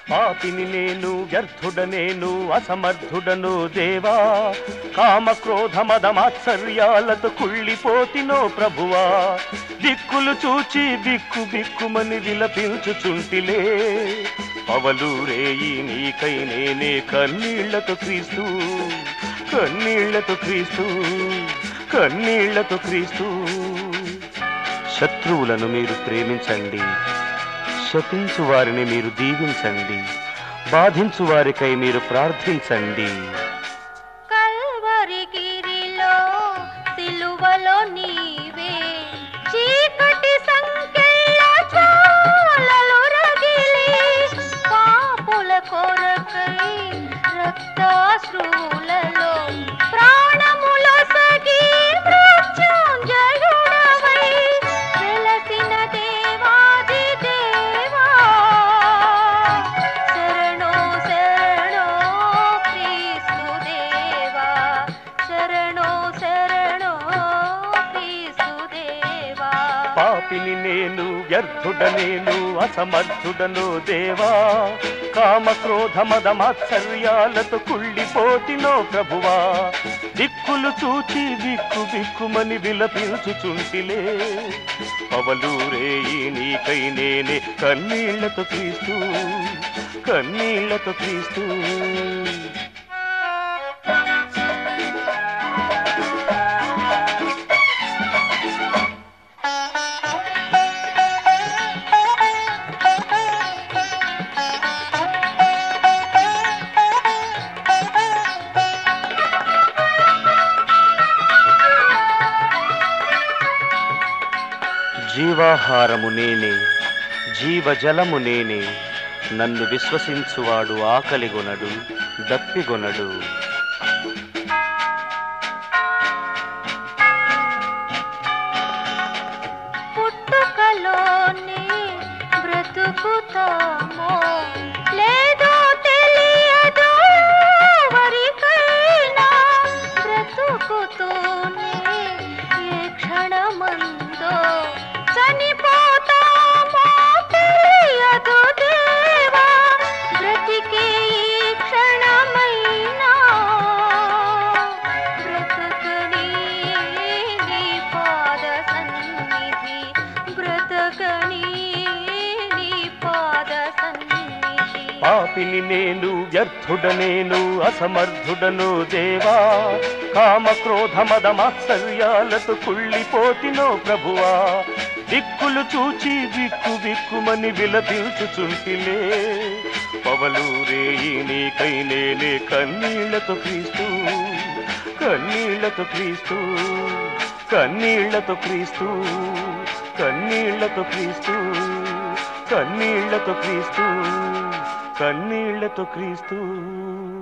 పాపిని నేను వ్యర్థుడనేను అసమర్థుడను దేవా కామ క్రోధ మద మాత్సర్యాలతో కుళ్ళిపోతినో ప్రభువా దిక్కులు చూచి బిక్కు బిక్కుమని విలపించుచుంటిలే పవలూరేయి నీకై నేనే కన్నీళ్లతో క్రీస్తు కన్నీళ్లతో క్రీస్తు కన్నీళ్లతో క్రీస్తు శత్రువులను మీరు ప్రేమించండి శపించు వారిని మీరు దీవించండి బాధించు వారికై మీరు ప్రార్థించండి కల్వరిగిరిలో సిలువలో నీవే చీకటి సంకెళ్ళ జ్వాలలు రగిలి పాపుల కొరకై రక్తాశ్రువులలో ప్రాణములొసగి మృత్యుంజయుడవై వెలసిన దేవాది దేవా శరణో శరణో క్రీస్తు దేవా శరణో శరణో క్రీస్తు దేవా పాపిని నేను వ్యర్థుడనేను అసమర్థుడను దేవా కామ క్రోధ మద మాత్సర్యాలతో కుళ్ళిపోతినో ప్రభువా దిక్కులు చూచి బిక్కు బిక్కుమని విలపించుచుంటిలే పవలూరేయి నీకై నేనే కన్నీళ్లతో క్రీస్తు కన్నీళ్లతో క్రీస్తు జీవాహారము నేనే జీవజలము నేనే నన్ను విశ్వసించువాడు ఆకలిగొనడు దప్పిగొనడు పుట్టుకలోనే బ్రతుకుతామో లేదో తెలియదు ఎవరికైనా బ్రతుకుతూనే ఏ క్షణమందో చనిపోతామో తెలియదు దేవా బ్రతికే ఈ క్షణమైనా బ్రతకని నీ పాద సన్నిధి బ్రతకని నీ పాద సన్నిధి పాపిని నేను వ్యర్థుడనేను అసమర్థుడను దేవా కామ క్రోధ మద మాత్సర్యాలతో కుళ్ళిపోతినో ప్రభువా దిక్కులు చూచి బిక్కు బిక్కుమని విలపించుచుంటిలే పవలూరేయి నీకై నేనే కన్నీళ్లతో క్రీస్తు కన్నీళ్లతో క్రీస్తు కన్నీళ్లతో క్రీస్తు కన్నీళ్లతో క్రీస్తు కన్నీళ్లతో క్రీస్తు కన్నీళ్లతో క్రీస్తు